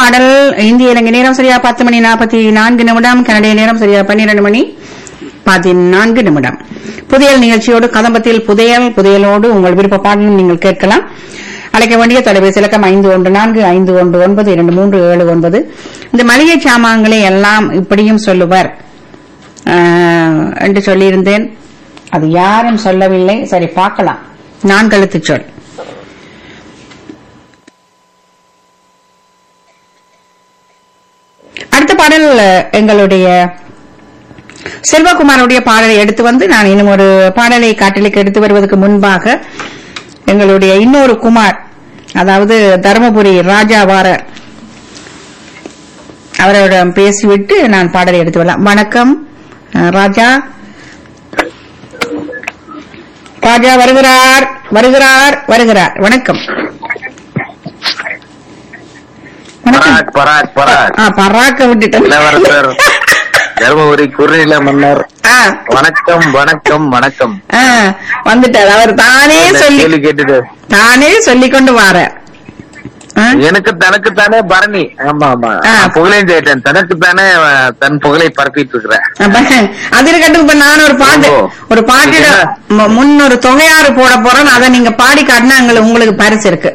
பாடல் இந்திய இலங்கை நேரம் சரியா பத்து மணி நாற்பத்தி நான்கு நிமிடம் கனடிய நேரம் சரியா பன்னிரண்டு மணி பதினான்கு நிமிடம் புதையல் நிகழ்ச்சியோடு கதம்பத்தில் புதையல் புதையலோடு உங்கள் விருப்ப பாடலும் நீங்கள் கேட்கலாம் அழைக்க வேண்டிய தொலைபேசி இலக்கம் ஐந்து ஒன்று நான்கு ஐந்து ஒன்று ஒன்பது இரண்டு மூன்று ஏழு ஒன்பது இந்த மளிகை சாமான்களை எல்லாம் இப்படியும் சொல்லுவர் ஆஹ், என்று சொல்லியிருந்தேன் அது யாரும் சொல்லவில்லை சரி பார்க்கலாம் நான் கழுத்து சொல் அடுத்த பாடல் அஹ், எங்களுடைய செல்வகுமாருடைய பாடலை எடுத்து வந்து நான் இன்னும் ஒரு பாடலை காட்டலுக்கு எடுத்து வருவதற்கு முன்பாக எங்களுடைய இன்னொரு குமார் அதாவது தருமபுரி ராஜா வாரர் அவரிடம் பேசிவிட்டு நான் பாடலை எடுத்து வரலாம் வணக்கம் அஹ், ராஜா ராஜா வருகிறார் வருகிறார் வருகிறார் வணக்கம் வணக்கம் பராக் பராக் பராக் ஆ, பராக்க விட்டுட்டேன் இளவரசர் தருமபுரி குறுநில மன்னர் ஆ, வணக்கம் வணக்கம் வணக்கம் ஆ, வந்துட்டார் அவர் தானே என்ன சொல்லி கேள்வி கேட்டுட்டு தானே சொல்லிக் கொண்டு வார எனக்கு தனக்கு தானே பரணி ஆமா ஆமா ஆ. நான் புகழையும் செய்யிட்டேன் தனக்கு தானே தன் புகழை பரப்பிட்டு இருக்கிறேன் அது இருக்கட்டும் இப்ப நான் ஒரு பாட்டு ஓ. ஒரு பாட்டிட மு- முன் ஒரு தொகையாறு போட போறேன் அதை நீங்க பாடி காட்டினா எங்களுக்கு- உங்களுக்கு பரிசு இருக்கு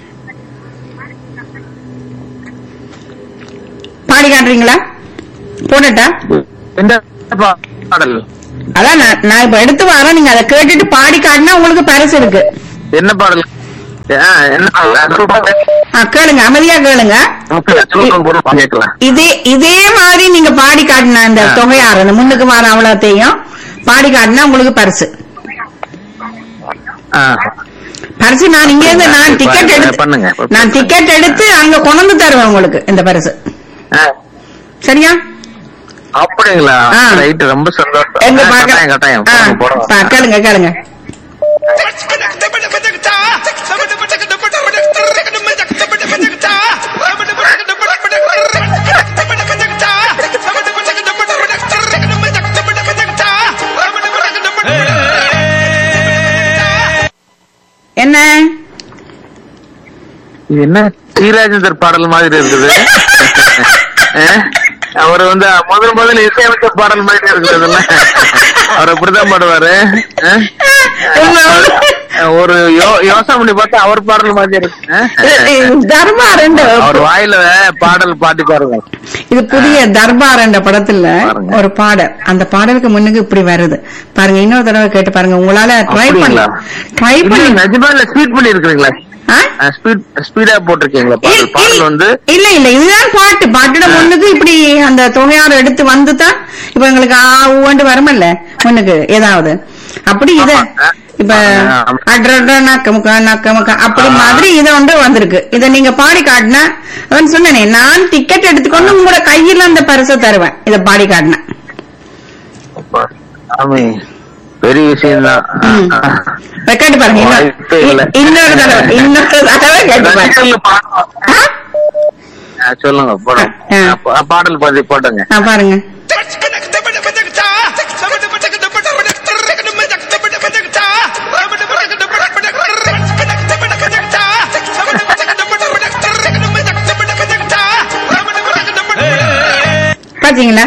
பாடி காட்டுறீங்களா போடட்டா இந்த பாடல் அதான் நான் நான் இப்ப எடுத்து வரேன் நீங்க அதை கேட்டுட்டு பாடி காட்டினா உங்களுக்கு பரிசு இருக்கு என்ன பாடல் ஆ, என்ன பாடல்? ஆ, கேளுங்க அமைதியா கேளுங்க சொல்லுங்க, பொருள் கேட்கலாம் இதே இதே மாதிரி நீங்க பாடி காட்டின அந்த ஆ. தொகையாறு அந்த முன்னுக்கு வர அவ்வளோத்தையும் பாடி காட்டினா உங்களுக்கு பரிசு ஆ. பரிசு நான் இங்க இருந்து நான் டிக்கெட் எடுத்து பண்ணுங்க. நான் டிக்கெட் எடுத்து அங்க கொண்டு தருவேன் உங்களுக்கு இந்த பரிசு ஆ. சரியா அப்படிங்களா ஆ. ரைட் ரொம்ப சந்தோஷம் எங்க ஆ, பாக்க கட்டாயம் கட்டாயம் ஆ, போடுங்க, போடுங்க. பா, கேளுங்க கேளுங்க என்ன இது என்ன ஸ்ரீராஜேந்தர் பாடல் மாதிரி இருக்குது அவர் வந்து முதல் முதல் இசையமைச்ச பாடல் மாதிரி இருக்குது அவர் அப்படிதான் பாடுவாரு அஹ்? ஒரு யோ- யோசனை பண்ணி பார்த்தா அவர் பாடல் மாதிரி இருக்கு தர்பார் என்ற அவர் வாயில பாடல் பாட்டி பாருங்க இது புதிய தர்பார் என்ற படத்துல பாருங்க. ஒரு பாடல் அந்த பாடலுக்கு முன்னுக்கு இப்படி வருது பாருங்க இன்னொரு தடவை கேட்டு பாருங்க உங்களால ட்ரை பண்ணி அப்படிங்களா? ட்ரை இல்ல, பண்ணி நிஜமா இல்ல ஸ்பீட் பண்ணி இருக்கிறீங்களா ஆ? ஸ்பீட் ஸ்பீடா போட்டிருக்கீங்களா பாடல் இல்- பாடல் இல்- வந்து இல்ல இல்ல இதுதான் பாட்டு பாட்டுட முன்னுக்கு இப்படி அந்த தொகையாறு எடுத்து வந்துதான் இப்ப எங்களுக்கு ஆ ஊண்டு வருமல்ல முன்னுக்கு ஏதாவது அப்படி இத ஆமா. இப்ப ஆமா, ஆமா. அட்ரா நக்க முக்கா நக்க முக்கா அப்படி ஆ. மாதிரி இத ஒன்று வந்திருக்கு இத நீங்க பாடி காட்டினா அவன் சொன்னேனே நான் டிக்கெட் எடுத்துக்கொண்டு உங்களோட கையில அந்த பரிசை தருவேன் இத பாடி காட்டினா ஆமே பெரிய விஷயம் ம். தான் கேட்டு பாருங்க இன்னொரு- வாய்ப்பே இல்ல. இன்னொரு தடவை இன்னொரு தடவை கேட்டு பாருங்க ஆ? சொல்லுங்க போடும் ஆ. பா- பாடல் பாதி போட்டுங்க ஆ, பாருங்க பாத்தீங்களா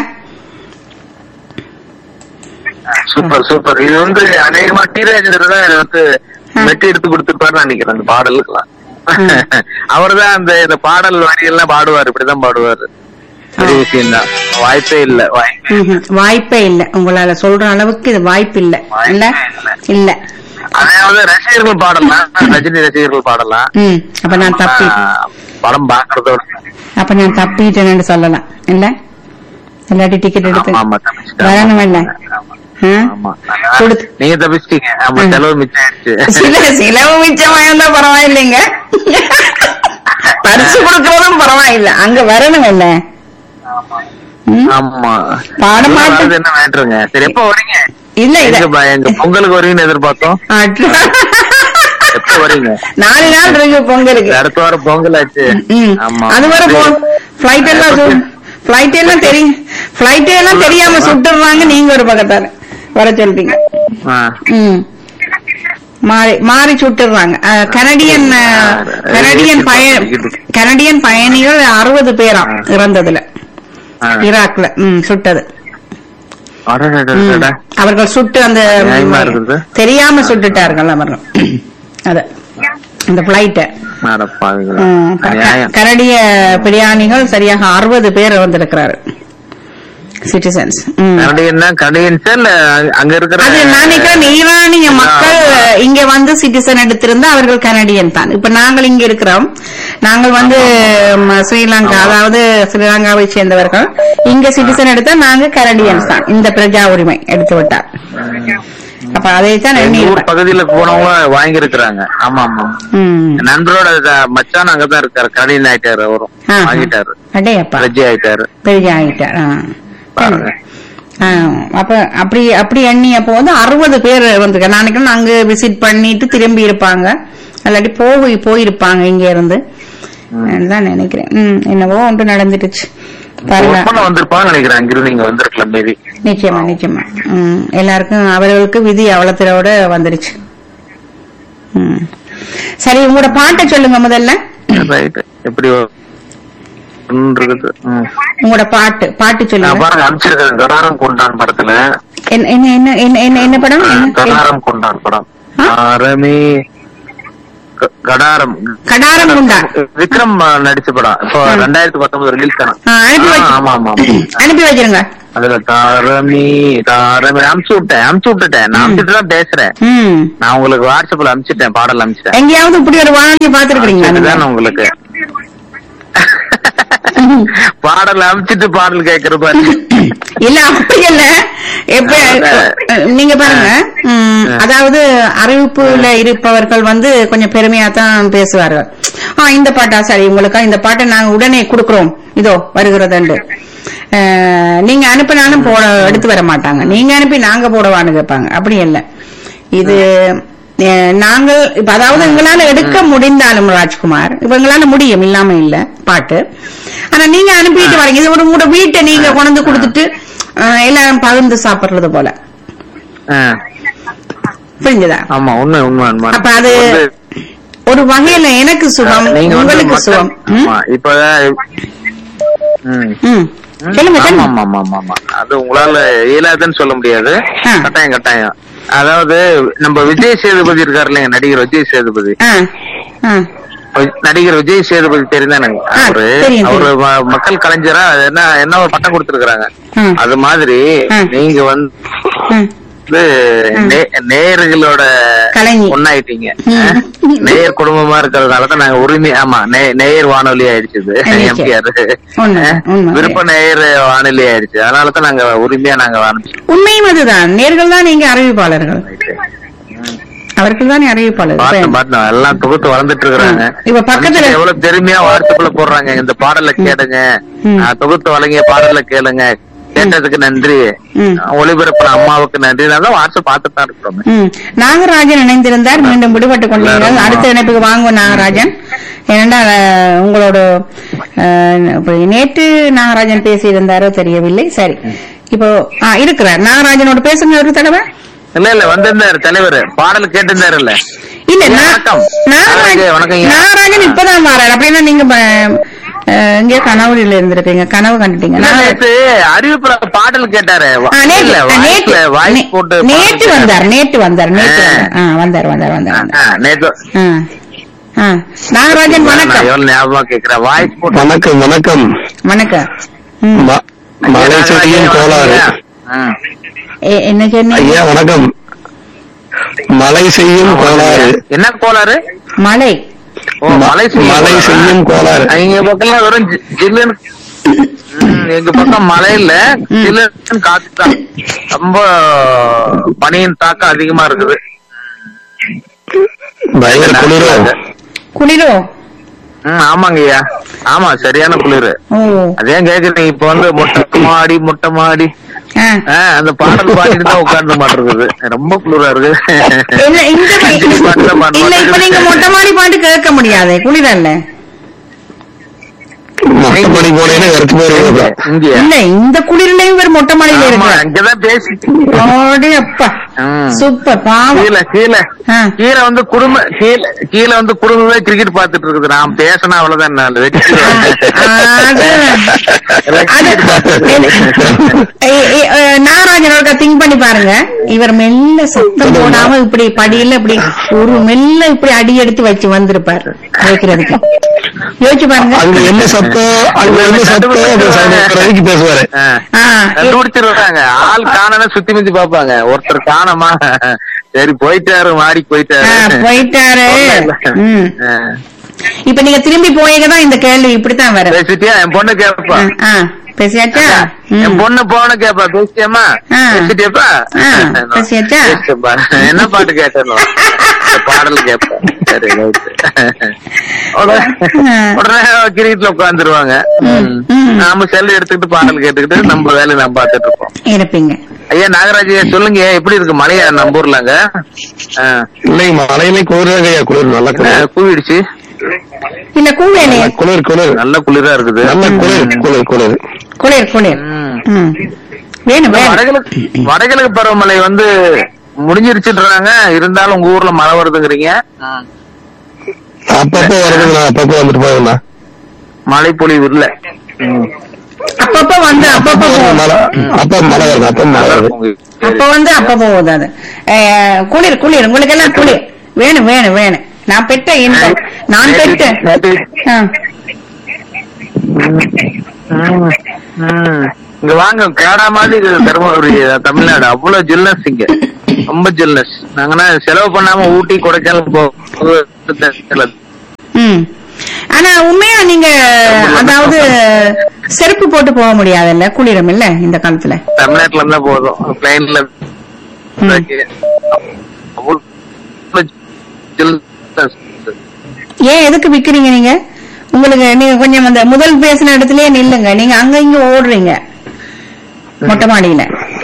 சூப்பர் சூப்பர் இது வந்து அநேகமா டீரேஜர் தான் இதை வந்து ஆ. மெட்டி எடுத்து கொடுத்துருப்பாருன்னு நினைக்கிறேன் அந்த பாடலுக்குலாம் ம். அவர்தான் அந்த இந்த பாடல் வரியெல்லாம் பாடுவார் இப்படிதான் பாடுவாரு பெரிய விஷயம் தான் வாய்ப்பே இல்ல வாய்ப்பே ம்ஹும். வாய்ப்பே இல்ல உங்களால சொல்ற அளவுக்கு இது வாய்ப்பு இல்ல இல்ல வாய்ப்பே இல்ல அதாவது ரசிகர்கள் பாடலாம் ரஜினி ரசிகர்கள் பாடலாம் ம் அப்ப நான் தப்பி ஆ, படம் பாக்குறதோட அப்ப நான் தப்பிட்டேன்னு சொல்லலாம் இல்ல இல்லாட்டி டிக்கெட் எடுத்து ஆமா, ஆமா, தப்பிச்சிட்டேன். வரணும் இல்ல ஆ? ஆமா கொடுத்து நீங்க தப்பிச்சிட்டீங்க ஆமா ம். செலவு மிச்சம் ஆயிடுச்சு சில சிலவு மிச்சமா இருந்தா பரவாயில்லைங்க பரிசு கொடுக்கறதும் பரவாயில்ல அங்க வரணும் இல்ல ம்? ஆமா பாட இவ்வளவு மாட்டேன். வரது என்ன மேட்ருங்க சரி எப்ப வரீங்க இல்ல இல்ல எங்க ப- எங்க பொங்கலுக்கு வருவீங்கன்னு எதிர்பார்த்தோம் அட்ரா. எப்ப வரீங்க நாலு நாள் இருக்கு பொங்கலுக்கு அடுத்த வாரம் பொங்கல் ஆச்சு ம். ஆமா அது வரை போ பிளைட் எல்லாம் பிளைட் எல்லாம் தெரியும் பிளைட் எல்லாம் தெரியாம சுட்டுறாங்க நீங்க ஒரு பக்கத்தால வர சொல்றீங்க ஆ. ம் மாறி மாறி சுட்டுறாங்க அஹ், கனடியன் அஹ், கனடியன் பய கனடியன் பயணிகள் அறுபது பேரா இறந்ததுல ஆ. ஈராக்ல ம் சுட்டது ம். அடடடடடட. அவர்கள் சுட்டு அந்த நியாயமா இருக்குது. தெரியாம சுட்டுட்டார்கள் அவர்கள் அத அந்த பிளைட்ட அட பாவிகளா. அநியாயம். கனடிய பிரயாணிகள் சரியாக அறுபது பேர் வந்திருக்கிறாரு சிட்டிசன்ஸ் கனடியன்னா கனடியன்ஸா இல்ல அங்க- அங்க இருக்கிற அது நான் நினைக்கிறேன் ஈரானிய மக்கள் இங்க வந்து சிட்டிசன் எடுத்திருந்தா அவர்கள் கனடியன் தான் இப்ப நாங்கள் இங்க இருக்கிறோம் நாங்கள் வந்து ம, ஸ்ரீலங்கா அதாவது ஸ்ரீலங்காவை சேர்ந்தவர்கள் இங்க சிட்டிசன் எடுத்தா நாங்க கனடியன்ஸ் தான் இந்த பிரஜா உரிமை எடுத்து விட்டார் அப்ப அதைத்தான் எண்ணி எங்க ஊர் இருப்பேன். பகுதியில போனவங்க வாங்கி இருக்கிறாங்க ஆமா ஆமா ம். நண்பரோட த- மச்சான் அங்கதான் இருக்காரு கனடியன் ஆயிட்டாரு அவரும் ஆ. வாங்கிட்டாரு அடேயப்பா ரெஜி ஆயிட்டாரு பெரிய ஆகிட்டார் ஆ. பாருங்க. ஆ, அப்ப அப்படி அப்படி எண்ணி அப்போ வந்து அறுபது பேர் வந்து நான் நினைக்கிறேன் அங்க விசிட் பண்ணிட்டு திரும்பி இருப்பாங்க இல்லாட்டி போய் போயிருப்பாங்க இங்க இருந்து தான் நினைக்கிறேன் ம், என்னவோ ஒன்று நடந்துட்டுச்சு பாருங்க ஒர்க் பண்ண வந்திருப்பாங்க நினைக்கிறேன் அங்கிருந்து நீங்க வந்திருக்கலாம் மேபி நிச்சயமா நிச்சயமா ம், எல்லாருக்கும் அவர்களுக்கு விதி அவலத்திலோட வந்துருச்சு ம். சரி உங்களோட பாட்டை சொல்லுங்க முதல்ல ரைட் எப்படி ஒன்று இருக்குது ம். உங்களோட பாட்டு பாட்டு நான் சொல்லுங்க பாருங்க அனுப்பிச்சிருக்கேன் கடாரம் கொண்டான் படத்துல என்ன என்ன என்ன என்ன என்ன என்ன படம் என்ன- கடாரம் கொண்டான் படம் ஆ? ஆரமே க- கடாரம் கடாரம் குண்டா விக்ரம் அ, நடிச்ச படம் இப்போ ரெண்டாயிரத்தி பத்தொன்பது ரிலீஸ் தானே ஆ, அனுப்பி ஆ, வச்சு ஆமா ஆமா ஆமா. அனுப்பி வச்சிருங்க அதுல தாரமி தாரமி அமுச்சு விட்டேன் அமுச்சு விட்டுட்டேன் நான் அமுச்சுட்டு தான் பேசுறேன் ம் நான் உங்களுக்கு வாட்ஸ்அப்ல அமுச்சிட்டேன் பாடல் அமுச்சிட்டேன் எங்கேயாவது இப்படி ஒரு வானொலி பாத்துருக்கீங்களா அதுதான் உங்களுக்கு பாடல் அமுச்சிட்டு பாடல் கேக்குற பாரு இல்ல அப்படி இல்ல எப்ப நீங்க பாருங்க ம், அதாவது அறிவிப்புல இருப்பவர்கள் வந்து கொஞ்சம் பெருமையா தான் பேசுவார்கள் ஆ இந்த பாட்டா சரி உங்களுக்கா இந்த பாட்டை நாங்க உடனே கொடுக்கிறோம் இதோ வருகிறதுண்டு அஹ், நீங்க அனுப்பினாலும் போட எடுத்து வர மாட்டாங்க நீங்க அனுப்பி நாங்க போடவான்னு கேட்பாங்க அப்படி இல்ல இது அஹ், நாங்கள் இப்ப அதாவது எங்களால எடுக்க முடிந்தாலும் ராஜ்குமார் இப்ப எங்களால முடியும் இல்லாம இல்ல பாட்டு ஆனா நீங்க அனுப்பிட்டு வரீங்க இது ஒரு உங்களோட வீட்டை நீங்க கொண்டு கொடுத்துட்டு அஹ், எல்லாரும் பகிர்ந்து சாப்பிடுறது போல ஆ, புரிஞ்சுதா ஆமா உண்மை உண்மை உண்மை அப்ப அது வந்து, ஒரு வகையில எனக்கு சுகம் நீங்க வந்து உங்களுக்கு மக்கள்- சுகம் ம்? ஆமா, இப்ப ம். ம். சொல்லுங்க ஆமா சொல்லுங்க ஆமா ஆமா ஆமா ஆமா அது உங்களால இயலாதுன்னு சொல்ல முடியாது ஆ. கட்டாயம் கட்டாயம் அதாவது நம்ம விஜய் சேதுபதி இருக்காரு இல்லைங்க நடிகர் விஜய் சேதுபதி ஆ ஆ வி- நடிகர் விஜய் சேதுபதி தெரிந்தானுங்க ஆ, அவரு தெரியும், அவரு ம- மக்கள் கலைஞரா அது என்ன என்ன ஒரு பட்டம் கொடுத்திருக்காங்க ம். அது மாதிரி ஆ. நீங்க வந்து ம். நே- நேயர்களோட கலைஞர். ஒன்னாயிட்டீங்க ம். நேயர் குடும்பமா இருக்கிறதுனாலதான் நாங்க உரிமை ஆமா நே- நேயர் வானொலி ஆயிடுச்சு இது நிச்சயம். எம்டிஆர் உண்மை, உண்மை. விருப்ப நேயர் வானொலி ஆயிடுச்சு அதனாலதான் நாங்க உரிமையா நாங்க ஆரம்பிச்சோம் உண்மையும் அதுதான் நேர்கள் தான் நீங்க அறிவிப்பாளர்கள் அவர்கள் தானே அறிவிப்பாளர் பார்த்தேன் இப்ப- பார்த்தேன் எல்லாம் தொகுத்து வளர்ந்துட்டு இருக்கிறாங்க ம். இப்ப பக்கத்துல- எவ்வளவு பெருமையா வாட்ஸ்அப்ல போடுறாங்க இந்த பாடல கேளுங்க ம். ஆ, தொகுத்து வழங்கிய பாடல கேளுங்க கேட்டதுக்கு நன்றி ம். ஒளிபரப்புன அம்மாவுக்கு நன்றி நான் தான் வாட்ஸ்அப் பார்த்துட்டு தான் இருக்கிறோம் ம். நாகராஜன் இணைந்திருந்தார் மீண்டும் விடுபட்டுக் கொண்டீர்கள் எல்லாரும் அடுத்த இணைப்புக்கு வாங்குவோம் நாகராஜன் ஏனென்றால் அஹ், உங்களோட அஹ், இப்ப நேற்று நாகராஜன் பேசியிருந்தாரோ தெரியவில்லை சரி இப்போ ஆ, இருக்கிறார் நாகராஜனோட பேசுங்க ஒரு தடவை இல்ல இல்ல வந்திருந்தாரு தலைவர் பாடல் கேட்டிருந்தாரு இல்ல இல்ல ஐயா, நா- வணக்கம். நாகராஜன் வணக்கம் ஐயா. நாகராஜன் இப்பதான் மாறாரு அப்படின்னா நீங்க ப- அஹ், எங்கேயோ கனவுல இருந்திருப்பீங்க கனவு கண்டுட்டீங்க நாகராஜன் நேத்து அறிவிப்புல பாடல் கேட்டாரு வா- ஆ, நேற்று இல்ல, ஆ, வாய்ஸ்ல நேற்று வாய்ஸ் நே- போட்டு நேற்று பாடல் வந்தார் நேற்று வந்தார் நேற்று ஆ. வந்தார் ஆ, வந்தார் வந்தார் வந்தார் வந்தார் ஆ, நேத்து ஆ. ஆ. நாகராஜன் நான் வணக்கம் எவ்வளவு ஞாபகமா கேக்குறேன் வாய்ஸ் போட்டு வணக்கம் வணக்கம் வணக்கம் ம். ம- மலை செடியும் கோளாறு ம். எ- என்ன சொன்னீங்க ஐயா வணக்கம் மலை செய்யும் கோளாறு என்ன கோளாறு மலை ஓ மலை செய்யும் மலை கோளாறா? செய்யும் கோளாறு எங்க பக்கம் வெறும் ஜி- ஜில்லுன்னு ம், எங்க பக்கம் மழை இல்ல ஜில்லுன்னு காத்து தான் ரொம்ப பனியின் தாக்கம் அதிகமா இருக்குது பயங்கர குளிரோ குளிரோ ம், ஆமாங்க ஐயா ஆமா சரியான குளிர் ஓ அதே கேக்குறீங்க இப்ப வந்து மொட்டை மாடி மொட்டை மாடி ஆ. ஆ, அந்த பாடல் பாடிட்டு தான் உட்கார்ந்து மாட்டிருக்குது ரொம்ப குளிரா இருக்கு இல்ல இந்த அஞ்சலி பாட்டு தான் பாட இல்ல இப்ப நீங்க மாட்டேங்குது. மொட்டை மாடி பாட்டு கேட்க முடியாது குளிரல்ல மொட்டை மாடி போனேன்னா இறச்சி போயிருவாங்க இங்க இல்ல இந்த குளிர்லயும் ஒரு மொட்டை மாடியில ஆமா, இருக்கு இங்கதான் பேசி ஓடி அப்பா ம். சூப்பர் பாவம் கீழே கீழே ஆ. கீழே வந்து குடும்ப கீழே கீழே வந்து குடும்பமே கிரிக்கெட் பாத்துட்டு இருக்குது நான் பேசினா அவ்வளவுதான் நான் வெட்டிடுவேன். அது- அது- ஏய், ஏய், அஹ், நாகராஜனோட திங்க் பண்ணி பாருங்க இவர் மெல்ல சத்தம் போடாம இப்படி படியில இப்படி ஒரு மெல்ல இப்படி அடி எடுத்து வச்சு வந்திருப்பாரு வைக்கிறதுக்கு யோசிச்சு பாருங்க அங்க என்ன சத்தம் அங்க என்ன சத்தம் அந்த சவுண்ட் பேசுவாரு ஆ. ஆ, கண்டுபிடிச்சிருவாங்க ஆள் காணனா சுத்தி மிஞ்சி பாப்பாங்க ஒருத்தர் காணமா சரி போயிட்டாரு மாடிக்கு ஆ, போயிட்டாரு போயிட்டாரு ம். ஆ. இப்ப நீங்க திரும்பி போயீங்கதான் இந்த கேள்வி இப்படித்தான் வரும் பேசிட்டியா என் பொண்ணு கேப்பா ஆ, ஆ, பேசியாச்சா ம். என் பொண்ணு போன கேப்பா பேசிட்டியாமா ஆ. பேசிட்டியாப்பா ஆ, பேசியாச்சா? பேசிட்டேன்ப்பா. என்ன பாட்டு கேட்டேன் பாடல் கேட்பேன் சரி right. உடனே உடனே கிரீட்ல உட்காந்துருவாங்க ம், ம். நாம செல் எடுத்துக்கிட்டு பாடல் கேட்டுக்கிட்டு நம்ம வேலையை நம்ம பார்த்துட்டு இருப்போம் இருப்பீங்க ஐயா நாகராஜ் ஐயா, சொல்லுங்க எப்படி இருக்கு மழையா நம்ம ஊர்லங்க ஆ, இல்லைங்க மழையிலே குளிராக ஐயா குளிர் நல்ல ஆ, குளிர் கூவிடுச்சு இல்ல கூவேலையே குளிர் குளிர் நல்ல குளிரா இருக்குது நல்ல குளிர் குளிர் குளிர் குளிர் குளிர் ம். ம். வேணும் வேணும் வடகிழக்கு வடகிழக்கு பருவமழை வந்து முடிஞ்சிருச்சுன்றாங்க இருந்தாலும் உங்க ஊர்ல மழை வருதுங்கிறீங்க அப்பப்போ வருதுங்கண்ணா அப்பப்போ வந்துட்டு போகுதுண்ணா மழை பொழிவு இல்ல அப்பப்ப வந்து அப்பப்ப போகும் மழை அப்ப மழை வருது அப்ப மழை வருது அப்ப வந்து அப்ப போகுது அது அஹ், குளிர் குளிர் உங்களுக்கு எல்லாம் குளிர் வேணும் வேணும் வேணும் நான் பெற்ற இன்பம் நான் பெற்ற ஆ. ம், ம். இங்க வாங்க கேடா மாதிரி இருக்குது தருமபுரி தமிழ்நாடு அவ்வளவு ஜில்னஸ் இங்க ரொம்ப ஜில்னஸ் நாங்கன்னா செலவு பண்ணாம ஊட்டி கொடைக்கானல் போ ம். ஆனா உண்மையா நீங்க அதாவது செருப்பு போட்டு போக முடியாதுல்ல குளிரும் இல்ல இந்த காலத்துல தமிழ்நாட்டுல இருந்தா போதும் பிளைன்ல ம். ஏன் எதுக்கு விக்கிறீங்க நீங்க உங்களுக்கு நீங்க கொஞ்சம் அந்த முதல் பேசின இடத்துலயே நில்லுங்க நீங்க அங்க இங்க ஓடுறீங்க மொட்டை மாடியில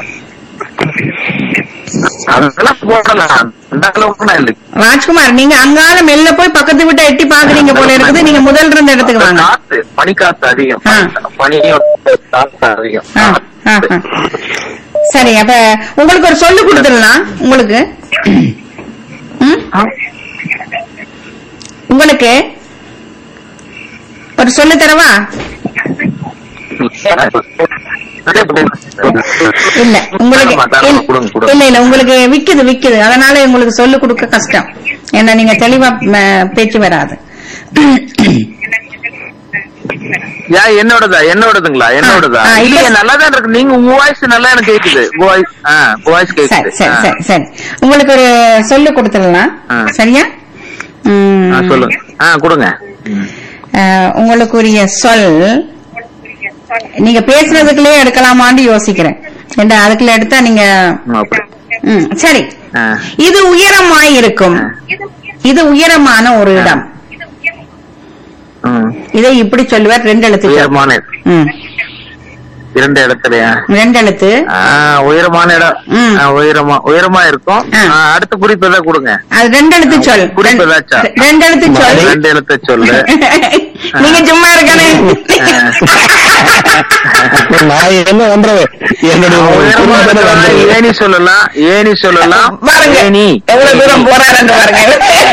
அதெல்லாம் போடலாம் அந்த அளவுக்கு நான் இல்லை ராஜ்குமார் நீங்க அங்கால மெல்ல போய் பக்கத்து விட்டு எட்டி பாக்குறீங்க போல இருக்குது நீங்க முதல் இருந்த இடத்துக்கு வாங்க காத்து பனிக்காத்து அதிகம் ஆ. பனியோட காத்து அதிகம் ஆ, ஆ, ஆ. சரி அப்ப உங்களுக்கு ஒரு சொல்லு கொடுத்துடலாம் உங்களுக்கு ம்? உங்களுக்கு ஒரு சொல்லு தரவா இல்ல உங்களுக்கு தாராளமா, தாராளமா, இல்ல- கொடுங்க, கொடுங்க. இல்ல இல்ல உங்களுக்கு விக்குது விக்குது அதனால உங்களுக்கு சொல்லு கொடுக்க கஷ்டம் ஏன்னா நீங்க தெளிவா ம, பேச்சு வராது யா என்னோடதா என்னோடதுங்களா என்னோடதா ஆ, இல்ல. இல்லையே நல்லா தான் இருக்கு நீங்க உங்க வாய்ஸ் நல்லா எனக்கு கேக்குது உங்க வாய்ஸ் ஆ உங்க வாய்ஸ் சரி கேக்குது சரி ஆ. சரி சரி உங்களுக்கு ஒரு சொல்லு கொடுத்துடலாம் ஆ. சரியா ம். ஆ, சொல்லுங்க ஆ கொடுங்க ம். அஹ், உங்களுக்குரிய சொல் நீங்க பேசுறதுக்குள்ளே எடுக்கலாமான்னு யோசிக்கிறேன் ஏண்டா அதுக்குள்ள எடுத்தா நீங்க ம், அப்படி. ம், சரி ஆ. இது உயரமாய் இருக்கும் இது உயரமான ஒரு இடம் ம். இதை இப்படி சொல்லுவார் ரெண்டு எழுத்து சொல். உயரமான ம், இரண்டு இடத்துலயா ரெண்டு எழுத்து ஆ, உயரமான இடம் ம். ஆ, உயரமா உயரமா இருக்கும் ஆ. ஆ, அடுத்த குறிப்பு ஏதாவது கொடுங்க அது ரெண்டு எழுத்து சொல் குறிப்பு ஏதாச்சா? ரெண்டு- ரெண்டு எழுத்து சொல் ரெண்டு எழுத்த சொல்லு நீங்க சும்மா இருக்கணும் நான் என்ன பண்றது என்னுடைய உயரமா குடும்பத்தானே இருக்கிறதா வந்தது. ஏணி சொல்லலாம் ஏணி சொல்லலாம் பாருங்க ஏணி எவ்வளவு தூரம் போறாருன்னு பாருங்க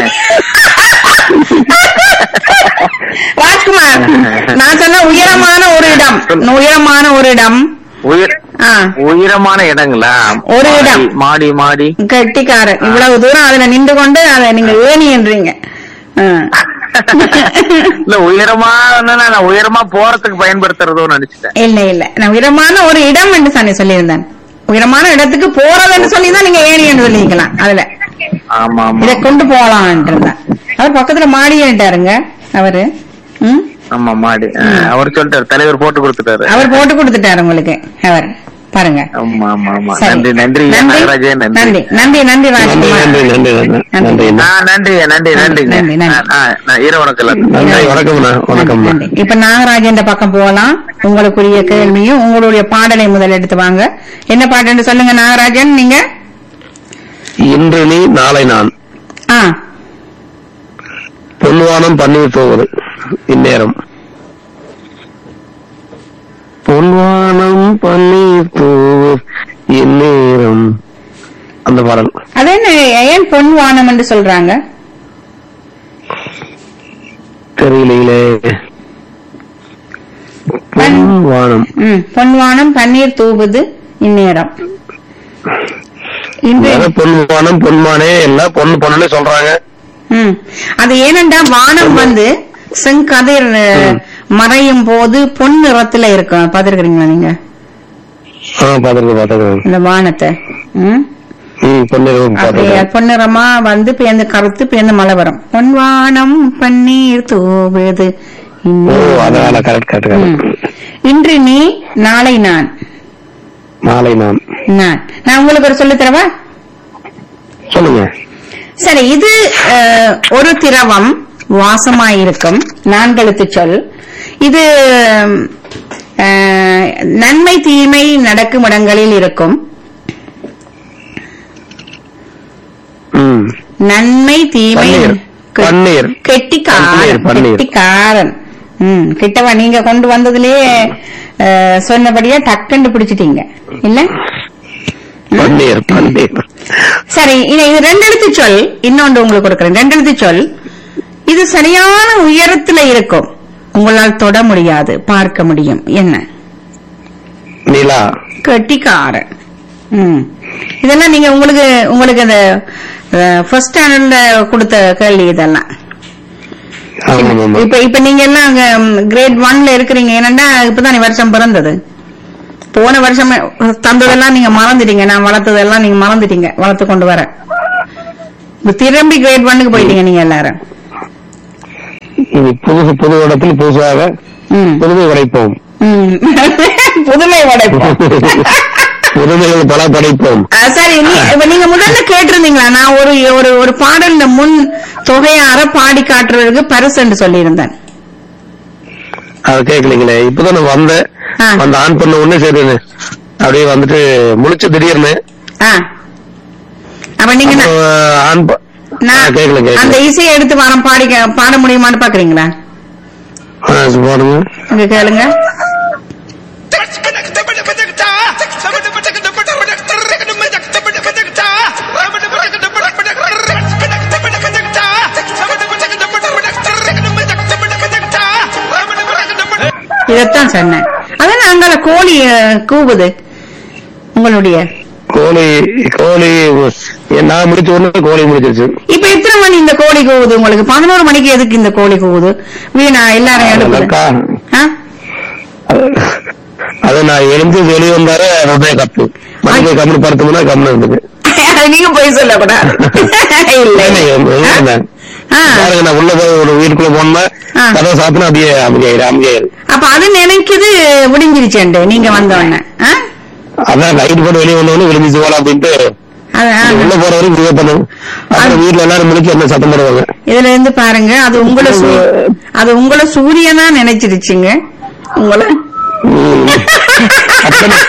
ராஜ்குமார் நான் சொன்ன உயரமான ஒரு இடம் உயரமான ஒரு இடம் உயர் ஆ உயரமான இடங்களா ஒரு மாடி, இடம். மாடி மாடி கெட்டிக்காரன் இவ்வளவு தூரம் அதுல நின்று கொண்டு அதை நீங்க ஏணி என்றீங்க ஆ. இல்ல உயரமா நான் உயரமா போறதுக்கு பயன்படுத்துறதோ நினைச்சிட்டேன் இல்ல இல்ல நான் உயரமான ஒரு இடம் என்று தானே சொல்லியிருந்தேன் உயரமான இடத்துக்கு போறதுன்னு சொல்லி தான் நீங்க ஏணி என்று சொல்லிக்கலாம் அதுல ஆமா ஆமா இதை கொண்டு போகலாம் இருந்தா அவர் பக்கத்துல மாடிட்டாருங்க அவரு ம் ஆமா மாடி ஆ, அவர் சொல்லிட்டாரு தலைவர் போட்டு கொடுத்துட்டாரு அவர் போட்டு கொடுத்துட்டாரு உங்களுக்கு அவர் பாருங்க ஆமா ஆமா ஆமா சரி. நன்றி நன்றி நாகராஜே நன்றி நன்றி நன்றி நன்றி நன்றி ராஜ்குமார் நன்றி நன்றி நன்றி நன்றி ஆ, நன்றி நன்றி நன்றி, நன்றிங்க நன்றி. ஆ, ஆ, நான் ஈர வணக்கம் எல்லாத்துக்கும். நன்றி வணக்கம்ண்ணா வணக்கம்ண்ணா நன்றி. இப்ப நாகராஜன் பக்கம் போகலாம் உங்களுக்குரிய கேள்வியும் உங்களுடைய பாடலை முதல் எடுத்து வாங்க என்ன பாட்டுன்னு சொல்லுங்க நாகராஜன் நீங்க இன்று நீ நாளை நான் ஆ பொன்வானம் பன்னீர் போவது இந்நேரம் பன்னீர் தூவு இந்நேரம் அந்த பாடல் அது என்ன ஏன் பொன் வானம் என்று சொல்றாங்க தெரியலையிலே பொன் வானம் ம் பொன் வானம் பன்னீர் தூவுது இந்நேரம் இன்று வேற பொன் வானம் பொன்மானே எல்லாம் பொண்ணு பொண்ணுன்னு சொல்றாங்க ம் அது ஏனென்றா வானம் வந்து செங்கதிர் அஹ், மறையும் போது பொன் நிறத்துல இருக்கும் பாத்துருக்கீங்களா நீங்க ஆ பாத்துருக்கேன் பாத்துருக்கேன் இந்த வானத்தை ம் ம் பொண்ணு அப்படியே பாத்துருக்கேன் பொன்னிறமா வந்து பேர்ந்து கருத்து பேர்ந்து மழை வரும் பொன் வானம் பன்னீர் தூவுது ஓ இந்நேரம். அதனால கரெக்ட் கரெக்ட் ம். கரெக்ட் இன்று நீ நாளை நான் நாளை நான் நான் நான் உங்களுக்கு ஒரு சொல்லித் தரவா சொல்லுங்க சரி இது அஹ், ஒரு திரவம் வாசமாயிருக்கும் நான்கெழுத்து சொல் இது அஹ், நன்மை தீமை நடக்கும் இடங்களில் இருக்கும் ம் நன்மை தீமை பன்னீர் கெ- பன்னீர் கெட்டிக்காரன் பன்னீர், பன்னீர். கெட்டிக்காரன் ம் கிட்டவா நீங்க கொண்டு வந்ததுலயே அஹ், சொன்னபடியா டக்குன்னு பிடிச்சிட்டீங்க இல்ல பன்னீர் பன்னீர் சரி இது இது ரெண்டு எழுத்து சொல் இன்னொன்று உங்களுக்கு கொடுக்குறேன் ரெண்டு எழுத்து சொல் இது சரியான உயரத்துல இருக்கும் உங்களால் தொட முடியாது பார்க்க முடியும் என்ன நிலா கெட்டிக்காரன் ம் இதெல்லாம் நீங்க உங்களுக்கு உங்களுக்கு அந்த ஃபர்ஸ்ட் ஸ்டாண்டர்ட்ல கொடுத்த கேள்வி இதெல்லாம் ஆமா ஆமா இப்ப இப்ப நீங்க எல்லாம் கிரேட் ஒன்ல இருக்கிறீங்க என்னன்னா இப்பதான் இந்த வருஷம் பிறந்தது போன வருஷம் தந்ததெல்லாம் நீங்க மறந்துட்டீங்க நான் வளர்த்ததெல்லாம் நீங்க மறந்துட்டீங்க வளர்த்து கொண்டு வர இப்ப திரும்பி கிரேட் ஒன்னுக்கு போயிட்டீங்க நீங்க எல்லாரும் இது புதுசு புது இடத்தில் புதுசாக ம். புதுமை உடைப்போம் ம். புதுமை உடைப்போம் புதுமைகள் பல படைப்போம் ஆ, சரி நீ- இப்ப நீங்க முதல்ல கேட்டிருந்தீங்களா நான் ஒரு ஒரு ஒரு பாடல்ல முன் தொகையார பாடி காட்டுறதுக்கு பரிசுன்னு சொல்லியிருந்தேன் அது கேட்கலீங்களே இப்பதான் நான் வந்தேன் ஆ. அந்த ஆன் பண்ண உடனே சரி அப்படியே வந்துட்டு முழிச்சு திடீர்னு ஆ. அப்ப நீங்க நான் அப்புறம் ஆன் ப- ஆ, நான் கேட்கல அந்த கேட்கல இசையை எடுத்து வரம் பாடி பாட முடியுமான்னு பாக்குறீங்களா ஆ, போடுங்க இங்க கேளுங்க இதத்தான் சொன்னேன் அதான் அங்கால கோழி அஹ், கூவுது உங்களுடைய கோழி கோழி நான் முடிச்ச உடனே கோழி முடிச்சிருச்சு இப்ப எத்தனை மணி இந்த கோழி கூவுது உங்களுக்கு பதினோரு மணிக்கு எதுக்கு இந்த கோழி கூவுது வீணா எல்லாரும் எழுப்புது அதற்கா ஆ? அது நான் எழுந்து வெளியே வந்தாரு அதே கத்து மணிக்கு கம்முனு படுத்தோம்னா கம்முனு இருந்தது அது நீங்க போய் சொல்லக்கூடாது இல்ல இல்லைங்க, ஆ? உண்மைதான். ஆ. பாருங்க நான் உள்ள போய் ஒரு வீட்டுக்குள்ள போனோம்னா ஆ. கதவை சாத்தினா அப்படியே அமைதியாயிரு அமைதியாயிரு அப்ப அது நினைக்குது விடிஞ்சிருச்சேன்ட்டு நீங்க வந்த உடனே ஆ? அதான் லைட் போட்டு வெளியே வந்தவொடனே விழுந்துச்சு போலாம் அப்படின்ட்டு அது, ஆ. உள்ள போற வரைக்கும் இதுவே பண்ணும் அப்புறம் வீட்டுல எல்லாரும் முடிச்சு என்ன சத்தம் போடுவாங்க இதுல இருந்து பாருங்க அது உங்களை சூ- அது உங்களை சூரியனா நினைச்சிருச்சுங்க உங்களை ம். அப்பதானே-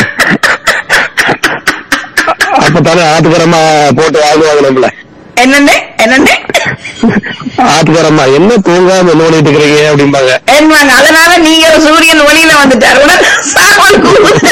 அப்பதானே ஆத்துக்கரமா போட்டு வாங்குவாங்க நம்மள என்னன்னு என்னன்னு ஆத்துக்கரமா என்ன தூங்காம என்ன பண்ணிட்டு இருக்கிறீங்க அப்படிம்பாங்க என்னவாங்க அதனால நீங்க சூரியன் ஒளியில வந்துட்டாரு உடனே சாவல் கூவுது.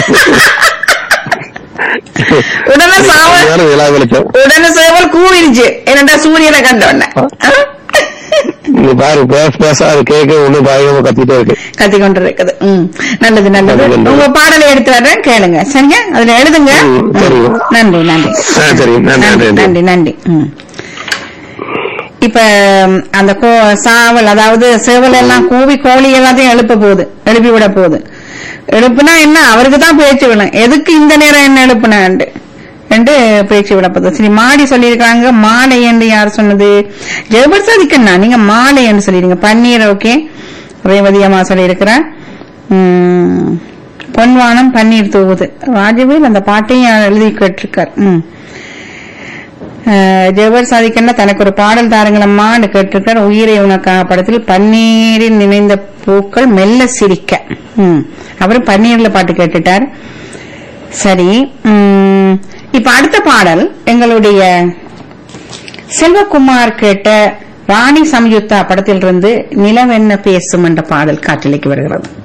உடனே சாவல் சரியான விழா வெளிச்சம் உடனே சேவல் கூவிருச்சு என்னடா சூரியனை கண்ட உடனே ஆ? நீ பாரு பேச பேச அது கேட்க ஒண்ணு பயங்கரமா கத்திட்டே இருக்கு கத்தி கொண்டு இருக்குது ம் நல்லது நல்லது கத்திக்கொண்டு. உங்க பாடலை எடுத்து வர்றேன் கேளுங்க சரிங்க அதுல எழுதுங்க ம், சரிங்க. நன்றி நன்றி ஆ, சரி நன்றி நன்றி நன்றி நன்றி நன்றி ம். இப்ப ம், அந்த கோ- சாவல் அதாவது சேவல் எல்லாம் கூவி கோழி எல்லாத்தையும் எழுப்ப போகுது எழுப்பி விட போகுது எழுப்புனா என்ன அவருக்கு தான் பேச்சு விடும் எதுக்கு இந்த நேரம் என்ன எழுப்புனாண்டு என்று பேச்சு விட போகுது சரி மாடி சொல்லியிருக்காங்க மாலை என்று யார் சொன்னது ஜெயபிரசாதிக்கண்ணா நீங்க மாலை என்று சொல்லிருங்க பன்னீர் ஓகே ரேவதி அம்மா சொல்லியிருக்கிறேன் ம், பொன்வானம் பன்னீர் தூவுது ராஜவேல் அந்த பாட்டையும் எழுதி கேட்டிருக்கார் ம் ஜெவர் சாதிக்கன்னா தனக்கு ஒரு பாடல் தாருங்களம்மான்னு கேட்டிருக்கார் உயிரை உனக்காக படத்தில் பன்னீரில் நினைந்த பூக்கள் மெல்ல சிரிக்க ம். அவரும் பன்னீர்ல பாட்டு கேட்டுட்டார் சரி ம், இப்ப அடுத்த பாடல் எங்களுடைய செல்வகுமார் கேட்ட ராணி சம்யுக்தா படத்திலிருந்து நிலவென்ன பேசும் என்ற பாடல் காற்றலைக்கு வருகிறது